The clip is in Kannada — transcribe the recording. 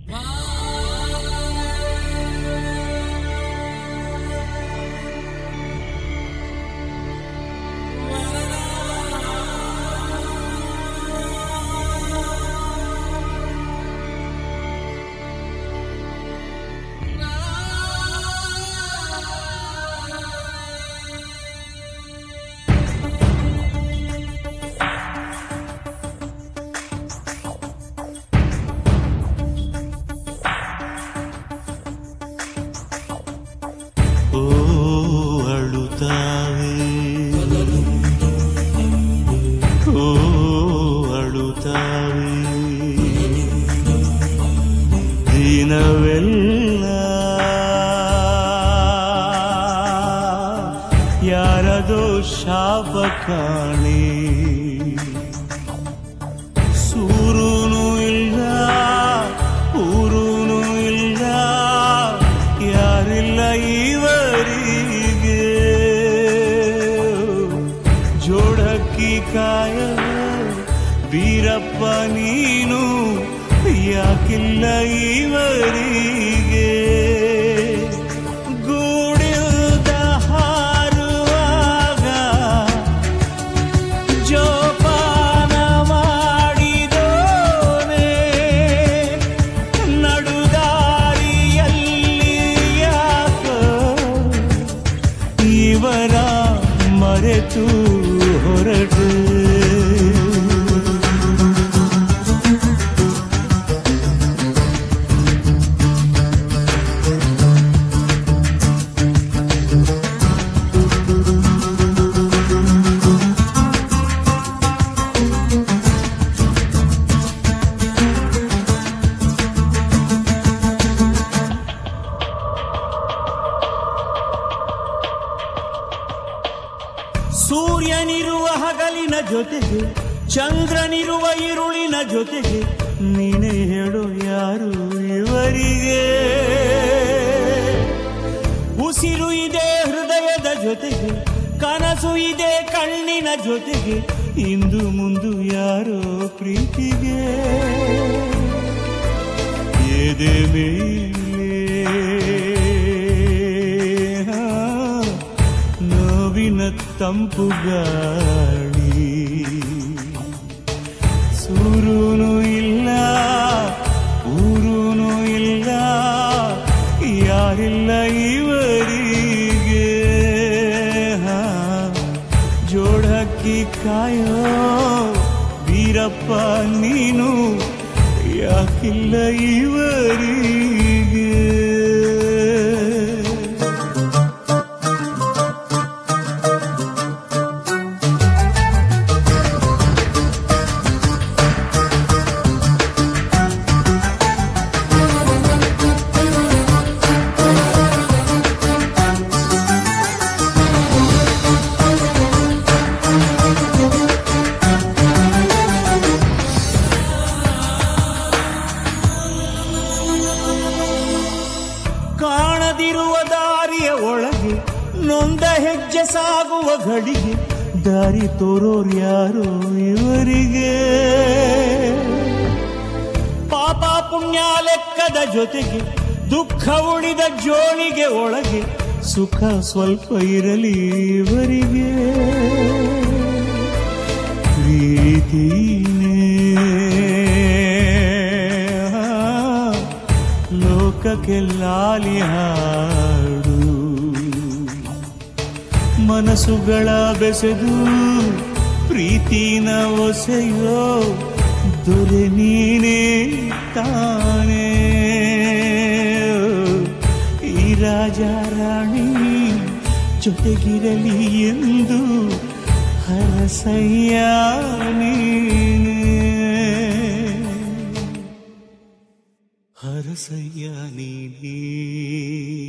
ಓ ಅಳುತ್ತಾವೆ ಓ ಅಳುತ್ತಾವೆ ದಿನವೆಲ್ಲ ಯಾರದೋ ಶಾಪ ಕಾಣೆ ಸೂರುನು ಇಲ್ಲ ಊರುನು ಇಲ್ಲ ಯಾರಿಲ್ಲ ಇವರಿಗೆ ಜೋಡಕ್ಕಿ ಕಾಯ ಬೀರಪ್ಪ ನೀನು ಯಾಕಿಲ್ಲ ಇವರಿಗೆ ಗೂಡಿಲ್ದ ಹಾರುವಾಗ ಜೋಪಾನ ಮಾಡಿದೋನೆ ನಡುದಾರಿಯಲ್ಲಿ ಯಾಕೋ ಇವರ ಮರೆತು ಹೊರಟು ಸೂರ್ಯನಿರುವ ಹಗಲಿನ ಜೊತೆಗೆ ಚಂದ್ರನಿರುವ ಇರುಳಿನ ಜೊತೆಗೆ ನೀನೇ ಹೇಳು ಯಾರು ಇವರಿಗೆ ಉಸಿರು ಇದೆ ಹೃದಯದ ಜೊತೆಗೆ ಕನಸು ಇದೆ ಕಣ್ಣಿನ ಜೊತೆಗೆ ಇಂದು ಮುಂದು ಯಾರೋ ಪ್ರೀತಿಗೆ ಎದೆ ಮೇಲೆ ಹಾ, ನೋವಿನ ತಂಪು ಗಾಳಿ ಸೂರುನು ಇಲ್ಲ ಊರುನು ಇಲ್ಲ ಯಾರಿಲ್ಲ ಇವರಿಗೆ ಹಾ, ಜೋಡಕ್ಕಿ ಕಾಯೋ ವೀರಪ್ಪ ನೀನು ಯಾಕಿಲ್ಲ ಇವರಿಗೆ ಕಾಣದಿರುವ ದಾರಿಯ ಒಳಗೆ ನೊಂದ ಹೆಜ್ಜೆ ಸಾಗುವ ಘಳಿಗೆ ದಾರಿ ತೋರೋರು ಯಾರೋ ಇವರಿಗೆ ಪಾಪ ಪುಣ್ಯ ಲೆಕ್ಕದ ಜೊತೆಗೆ ದುಃಖ ಉಳಿದ ಜೋಳಿಗೆ ಒಳಗೆ ಸುಖ ಸ್ವಲ್ಪ ಇರಲಿ ಇವರಿಗೆ ಪ್ರೀತಿನೇ ಲೋಕಕ್ಕೆ ಲಾಲಿ ಹಾಡು ಮನಸ್ಸುಗಳ ಬೆಸೆದು ಪ್ರೀತಿನ ಒಸೆಯೋ ದೊರೆ ನೀನೇ ತಾನೇ ಈ ರಾಜ ರಾಣಿ ಜೊತೆಗಿರಲಿ ಎಂದು ಹರಸಯ್ಯ ನೀನೇ ಹರಸಯ್ಯ ನೀನೇ